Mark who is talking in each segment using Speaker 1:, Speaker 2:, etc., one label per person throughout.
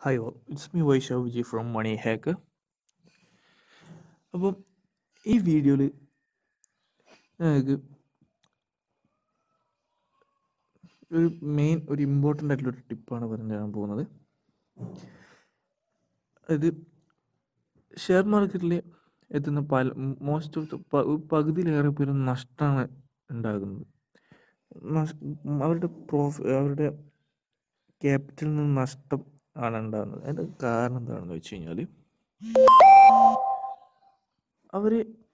Speaker 1: hi all it's me Vaishav Viji from money hack അപ്പം ഈ വീഡിയോയിൽ ഞങ്ങൾക്ക് ഒരു മെയിൻ ഒരു ഇമ്പോർട്ടൻ്റ് ആയിട്ടുള്ള ഒരു ടിപ്പാണ് പറഞ്ഞു തരാൻ പോകുന്നത് അത് ഷെയർ മാർക്കറ്റിൽ എത്തുന്ന പല മോസ്റ്റ് ഓഫ് ദ പകുതിയിലേറെ പേരും നഷ്ടമാണ് ഉണ്ടാകുന്നത് നഷ്- അവരുടെ പ്രോഫി അവരുടെ ക്യാപിറ്റലിൽ നിന്ന് നഷ്ടം ആണ് ഉണ്ടാകുന്നത് അതിൻ്റെ കാരണം എന്താണെന്ന് വെച്ച് കഴിഞ്ഞാൽ അവർ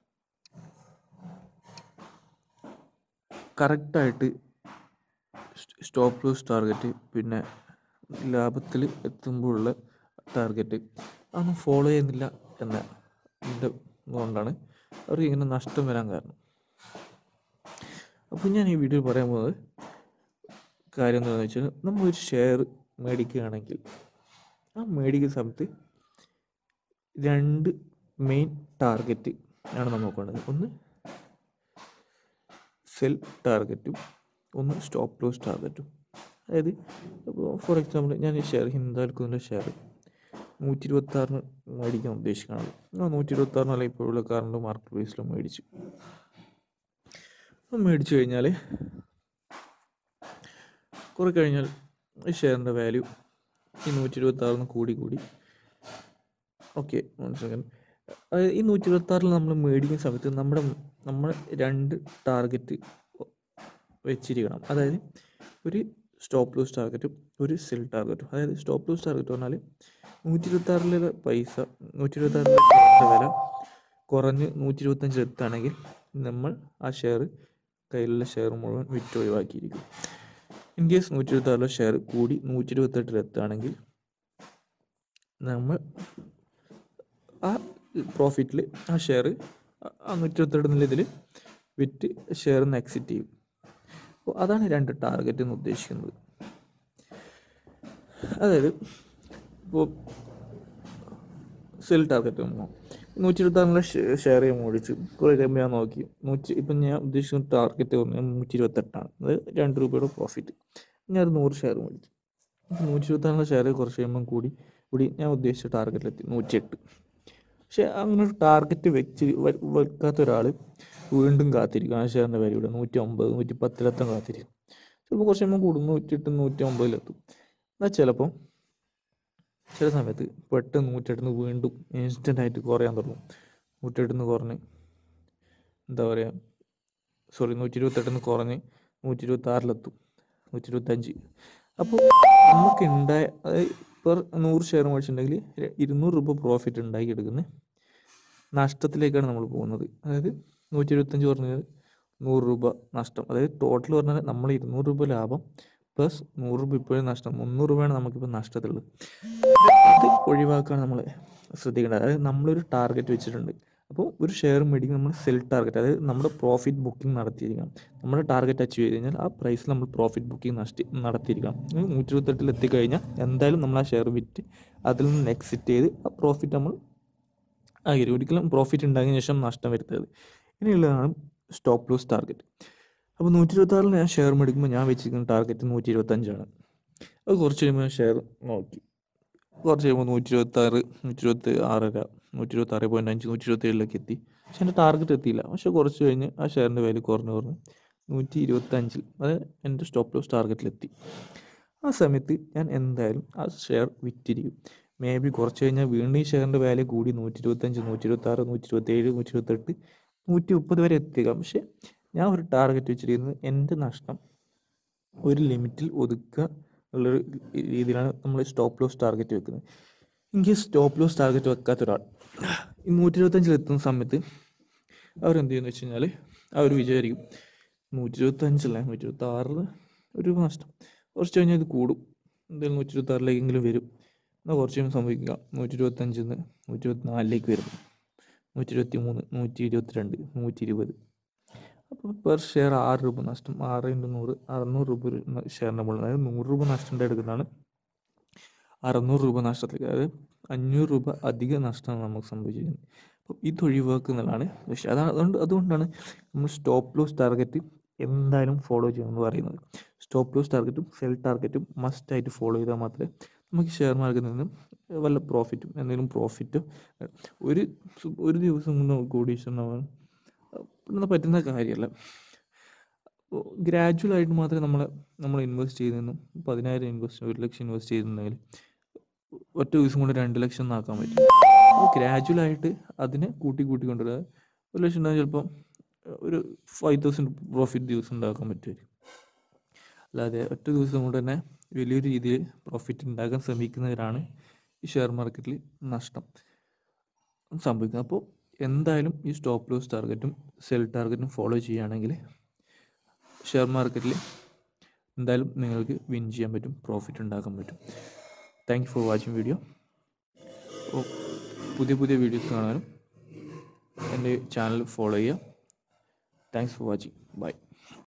Speaker 1: കറക്റ്റായിട്ട് സ്റ്റോപ്പ് ലോസ് ടാർഗറ്റ് പിന്നെ ലാഭത്തിൽ എത്തുമ്പോഴുള്ള ടാർഗറ്റ് അതൊന്നും ഫോളോ ചെയ്യുന്നില്ല എന്ന ഇതിൻ്റെ കൊണ്ടാണ് അവർക്ക് ഇങ്ങനെ നഷ്ടം വരാൻ കാരണം അപ്പോൾ ഞാൻ ഈ വീഡിയോ പറയാൻ പോകുന്നത് കാര്യം എന്താണെന്ന് വെച്ചാൽ നമ്മൾ ഒരു ഷെയർ മേടിക്കുകയാണെങ്കിൽ ആ മേടിക്കുന്ന സമയത്ത് രണ്ട് മെയിൻ ടാർഗറ്റ് ആണ് നമ്മൾ നോക്കേണ്ടത് ഒന്ന് സെൽ ടാർഗറ്റും ഒന്ന് സ്റ്റോപ്പ് ലോസ് ടാർഗറ്റും അതായത് ഇപ്പോൾ ഫോർ എക്സാമ്പിൾ ഞാൻ ഈ ഷെയർ ഹിന്ദാൽക്കുന്നിൻ്റെ ഷെയർ നൂറ്റി ഇരുപത്താറിന് മേടിക്കാൻ ഉദ്ദേശിക്കുന്നത് ആ നൂറ്റി ഇരുപത്താറിനല്ല ഇപ്പോഴുള്ള കറണ്ട് മാർക്കറ്റ് പ്രൈസിൽ മേടിച്ചു അപ്പം മേടിച്ചു കഴിഞ്ഞാൽ കുറെ കഴിഞ്ഞാൽ ഈ ഷെയറിൻ്റെ വാല്യൂ ഈ നൂറ്റി ഇരുപത്തി ആറിന് കൂടി കൂടി ഓക്കെ വൺ സെക്കൻഡ് അതായത് ഈ നൂറ്റി ഇരുപത്തി ആറിൽ നമ്മൾ മേടിക്കുന്ന സമയത്ത് നമ്മുടെ നമ്മൾ രണ്ട് ടാർഗറ്റ് വെച്ചിരിക്കണം അതായത് ഒരു സ്റ്റോപ്പ് ലൂസ് ടാർഗറ്റും ഒരു സെൽ ടാർഗറ്റും അതായത് സ്റ്റോപ്പ് ലൂസ് ടാർഗറ്റ് പറഞ്ഞാൽ നൂറ്റി ഇരുപത്തി ആറിലെ പൈസ നൂറ്റി ഇരുപത്തി ആറിലെ ഷെയറിൻ്റെ വില കുറഞ്ഞ് നൂറ്റി ഇരുപത്തഞ്ചിൽ എത്തുകയാണെങ്കിൽ നമ്മൾ ആ ഷെയർ കയ്യിലുള്ള ഷെയർ മുഴുവൻ വിറ്റ് ഒഴിവാക്കിയിരിക്കും ഇൻ കേസ് നൂറ്റി ഇരുപത്തി ആറിലെ ഷെയർ കൂടി നൂറ്റി ഇരുപത്തെട്ടിൽ എത്തുകയാണെങ്കിൽ നമ്മൾ ആ പ്രോഫിറ്റിൽ ആ ഷെയർ ആ നൂറ്റി ഇരുപത്തെട്ട് എന്നുള്ള ഇതിൽ വിറ്റ് ഷെയറിൽ നിന്ന് എക്സിറ്റ് ചെയ്യും അപ്പോൾ അതാണ് രണ്ട് ടാർഗറ്റ് എന്ന് ഉദ്ദേശിക്കുന്നത് അതായത് ഇപ്പോൾ സെൽ ടാർഗറ്റ് വന്നു നൂറ്റി ഇരുപത്താറിലെ ഷെയർ ഞാൻ മേടിച്ചു കുറേ കഴിയുമ്പോൾ ഞാൻ നോക്കി നൂറ്റി ഇപ്പം ഞാൻ ഉദ്ദേശിക്കുന്ന ടാർഗറ്റ് പറഞ്ഞാൽ നൂറ്റി ഇരുപത്തെട്ടാണ് അതായത് രണ്ട് രൂപയുടെ പ്രോഫിറ്റ് ഞാൻ ഒരു നൂറ് ഷെയർ മേടിച്ചു അപ്പോൾ നൂറ്റി ഇരുപത്താറിലെ ഷെയർ കുറച്ച് കഴിയുമ്പം കൂടി കൂടി ഞാൻ ഉദ്ദേശിച്ച ടാർഗറ്റിലെത്തി നൂറ്റിയെട്ട് പക്ഷേ അങ്ങനെ ഒരു ടാർഗറ്റ് വെച്ച് വെ- വെക്കാത്ത ഒരാൾ വീണ്ടും കാത്തിരിക്കും ആ ഷെയറിൻ്റെ വിലയുടെ നൂറ്റി ഒമ്പത് നൂറ്റി പത്തിലെത്താൻ കാത്തിരിക്കും ചിലപ്പോൾ കുറച്ച് കഴിയുമ്പോൾ കൂടും നൂറ്റിയെട്ട് നൂറ്റി ഒമ്പതിലെത്തും എന്നാൽ ചിലപ്പോൾ ചില സമയത്ത് പെട്ടെന്ന് നൂറ്റെട്ടിന്ന് വീണ്ടും ഇൻസ്റ്റൻ്റ് ആയിട്ട് കുറയാൻ തുടങ്ങും നൂറ്റെട്ടിന്ന് കുറഞ്ഞ് എന്താ പറയുക സോറി നൂറ്റി ഇരുപത്തെട്ടിന്ന് കുറഞ്ഞ് നൂറ്റി ഇരുപത്തി ആറിലെത്തും നൂറ്റി ഇരുപത്തഞ്ച് അപ്പോൾ നമുക്ക് ഉണ്ടായ അതായത് പെർ നൂറ് ഷെയർ മേടിച്ചിട്ടുണ്ടെങ്കിൽ ര- ഇരുന്നൂറ് രൂപ പ്രോഫിറ്റ് ഉണ്ടാക്കി എടുക്കുന്നത് നഷ്ടത്തിലേക്കാണ് നമ്മൾ പോകുന്നത് അതായത് നൂറ്റി ഇരുപത്തഞ്ച് പറഞ്ഞാൽ നൂറ് രൂപ നഷ്ടം അതായത് ടോട്ടൽ പറഞ്ഞാൽ നമ്മൾ ഇരുന്നൂറ് രൂപ ലാഭം പ്ലസ് നൂറ് രൂപ ഇപ്പോഴും നഷ്ടം മുന്നൂറ് രൂപയാണ് നമുക്കിപ്പോൾ നഷ്ടത്തിലുള്ളത് അത് ഒഴിവാക്കാൻ നമ്മൾ ശ്രദ്ധിക്കേണ്ടത് അതായത് നമ്മളൊരു ടാർഗറ്റ് വെച്ചിട്ടുണ്ട് അപ്പോൾ ഒരു ഷെയർ മേടിക്കും നമ്മൾ സെൽ ടാർഗറ്റ് അതായത് നമ്മുടെ പ്രോഫിറ്റ് ബുക്കിംഗ് നടത്തിയിരിക്കണം നമ്മുടെ ടാർഗറ്റ് അച്ചീവ് ചെയ്ത് കഴിഞ്ഞാൽ ആ പ്രൈസിൽ നമ്മൾ പ്രോഫിറ്റ് ബുക്കിംഗ് നഷ്ടി നടത്തിയിരിക്കണം നൂറ്റി ഇരുപത്തെട്ടിൽ എത്തിക്കഴിഞ്ഞാൽ എന്തായാലും നമ്മൾ ആ ഷെയർ വിറ്റ് അതിൽ നിന്ന് എക്സിറ്റ് ചെയ്ത് ആ പ്രോഫിറ്റ് നമ്മൾ ആയിരിക്കും ഒരിക്കലും പ്രോഫിറ്റ് ഉണ്ടായതിനു ശേഷം നഷ്ടം വരുത്തരുത് ഇനിയുള്ളതാണ് സ്റ്റോപ്പ് ലോസ് ടാർഗറ്റ് അപ്പോൾ നൂറ്റി ഇരുപത്തി ആറിൽ ഞാൻ ഷെയർ മേടിക്കുമ്പോൾ ഞാൻ വെച്ചിരിക്കുന്ന ടാർഗറ്റ് നൂറ്റി ഇരുപത്തഞ്ചാണ് അത് കുറച്ച് കഴിയുമ്പോൾ ഞാൻ ഷെയർ നോക്കി കുറച്ച് കഴിയുമ്പോൾ നൂറ്റി ഇരുപത്തി ആറ് നൂറ്റി ഇരുപത്തി ആറര നൂറ്റി ഇരുപത്തി ആറ് പോയിൻറ്റ് അഞ്ച് നൂറ്റി ഇരുപത്തി ഏഴിലേക്ക് എത്തി പക്ഷെ എൻ്റെ ടാർഗറ്റ് എത്തിയില്ല പക്ഷെ കുറച്ച് കഴിഞ്ഞ് ആ ഷെയറിൻ്റെ വാല്യൂ കുറഞ്ഞു കുറഞ്ഞ് നൂറ്റി ഇരുപത്തഞ്ചിൽ അതായത് എൻ്റെ സ്റ്റോപ്പ് ലോസ് ടാർഗറ്റിലെത്തി ആ സമയത്ത് ഞാൻ എന്തായാലും ആ ഷെയർ വിറ്റിരിക്കും മേ ബി കുറച്ച് കഴിഞ്ഞാൽ വീണ്ടും ഈ ഷെയറിൻ്റെ വാല്യൂ കൂടി നൂറ്റി ഇരുപത്തഞ്ച് നൂറ്റി ഇരുപത്തി ആറ് നൂറ്റി ഇരുപത്തി ഏഴ് നൂറ്റി ഇരുപത്തെട്ട് നൂറ്റി മുപ്പത് വരെ എത്തിയേക്കാം പക്ഷെ ഞാൻ ഒരു ടാർഗറ്റ് വെച്ചിരിക്കുന്നത് എൻ്റെ നഷ്ടം ഒരു ലിമിറ്റിൽ ഒതുക്കുക ഉള്ളൊരു രീതിയിലാണ് നമ്മൾ സ്റ്റോപ്പ് ലോസ് ടാർഗറ്റ് വെക്കുന്നത് in case stop loss target വെക്കാത്ത ഒരാൾ ഈ നൂറ്റി ഇരുപത്തഞ്ചിൽ എത്തുന്ന സമയത്ത് അവരെന്ത് ചെയ്യുമെന്ന് വെച്ച് കഴിഞ്ഞാൽ അവർ വിചാരിക്കും നൂറ്റി ഇരുപത്തഞ്ചല്ല നൂറ്റി ഇരുപത്തി ആറിൽ ഒരു രൂപ നഷ്ടം കുറച്ച് കഴിഞ്ഞാൽ ഇത് കൂടും എന്തായാലും നൂറ്റി ഇരുപത്തി ആറിലേക്കെങ്കിലും വരും എന്നാൽ കുറച്ച് കഴിയുമ്പോൾ സംഭവിക്കുക നൂറ്റി ഇരുപത്തഞ്ചിൽ നിന്ന് നൂറ്റി ഇരുപത്തി നാലിലേക്ക് വരുന്നു നൂറ്റി ഇരുപത്തി മൂന്ന് നൂറ്റി ഇരുപത്തി രണ്ട് നൂറ്റി ഇരുപത് അപ്പോൾ പെർ ഷെയർ ആറ് രൂപ നഷ്ടം ആറ് ഇൻറ്റു നൂറ് അറുന്നൂറ് രൂപ ഒരു ന- ഷെയറിൻ്റെ മുകളിൽ അതായത് നൂറ് രൂപ നഷ്ടം എടുക്കുന്നതാണ് അറുന്നൂറ് രൂപ നഷ്ടത്തിലേക്ക് അതായത് അഞ്ഞൂറ് രൂപ അധിക നഷ്ടമാണ് നമുക്ക് സംഭവിച്ചിരിക്കുന്നത് അപ്പോൾ ഇത് ഒഴിവാക്കുന്നതാണ് പക്ഷേ അതാണ് അതുകൊണ്ട് അതുകൊണ്ടാണ് നമ്മൾ സ്റ്റോപ്പ് ലോസ് ടാർഗറ്റ് എന്തായാലും ഫോളോ ചെയ്യണമെന്ന് പറയുന്നത് സ്റ്റോപ്പ് ലോസ് ടാർഗറ്റും സെൽ ടാർഗറ്റും മസ്റ്റായിട്ട് ഫോളോ ചെയ്താൽ മാത്രമേ നമുക്ക് ഷെയർ മാർക്കറ്റിൽ നിന്നും വല്ല പ്രോഫിറ്റും എന്തെങ്കിലും പ്രോഫിറ്റും ഒരു സു- ഒരു ദിവസം കൊണ്ട് നമുക്ക് കോടീശ്വരനാവാൻ പെട്ടെന്ന് പറ്റുന്ന കാര്യമല്ല ഗ്രാജുവൽ ആയിട്ട് മാത്രമേ നമ്മൾ നമ്മൾ ഇൻവെസ്റ്റ് ചെയ്തെന്നും പതിനായിരം ഇൻവെസ്റ്റ് ഒരു ലക്ഷം ഇൻവെസ്റ്റ് ചെയ്തിട്ടുണ്ടെങ്കിൽ ഒറ്റ ദിവസം കൊണ്ട് രണ്ട് ലക്ഷം എന്നാക്കാൻ പറ്റും അപ്പോൾ ഗ്രാജുവൽ ആയിട്ട് അതിനെ കൂട്ടി കൂട്ടി കൊണ്ടുവരിക ഒരു ലക്ഷം ഉണ്ടാകും ചിലപ്പം ഒരു ഫൈവ് തൗസൻഡ് പ്രോഫിറ്റ് ദിവസം ഉണ്ടാക്കാൻ പറ്റുമായിരിക്കും അല്ലാതെ ഒറ്റ ദിവസം കൊണ്ട് തന്നെ വലിയൊരു രീതിയിൽ പ്രോഫിറ്റ് ഉണ്ടാക്കാൻ ശ്രമിക്കുന്നവരാണ് ഈ ഷെയർ മാർക്കറ്റിൽ നഷ്ടം സംഭവിക്കുന്നത് അപ്പോൾ എന്തായാലും ഈ സ്റ്റോപ്പ് ലോസ് ടാർഗറ്റും സെൽ ടാർഗറ്റും ഫോളോ ചെയ്യുകയാണെങ്കിൽ ഷെയർ മാർക്കറ്റിൽ എന്തായാലും നിങ്ങൾക്ക് വിൻ ചെയ്യാൻ പറ്റും പ്രോഫിറ്റ് ഉണ്ടാക്കാൻ പറ്റും thank you for watching video അപ്പോൾ പുതിയ പുതിയ വീഡിയോസ് കാണാനും എൻ്റെ ചാനൽ ഫോളോ ചെയ്യുക താങ്ക്സ് ഫോർ വാച്ചിങ് ബൈ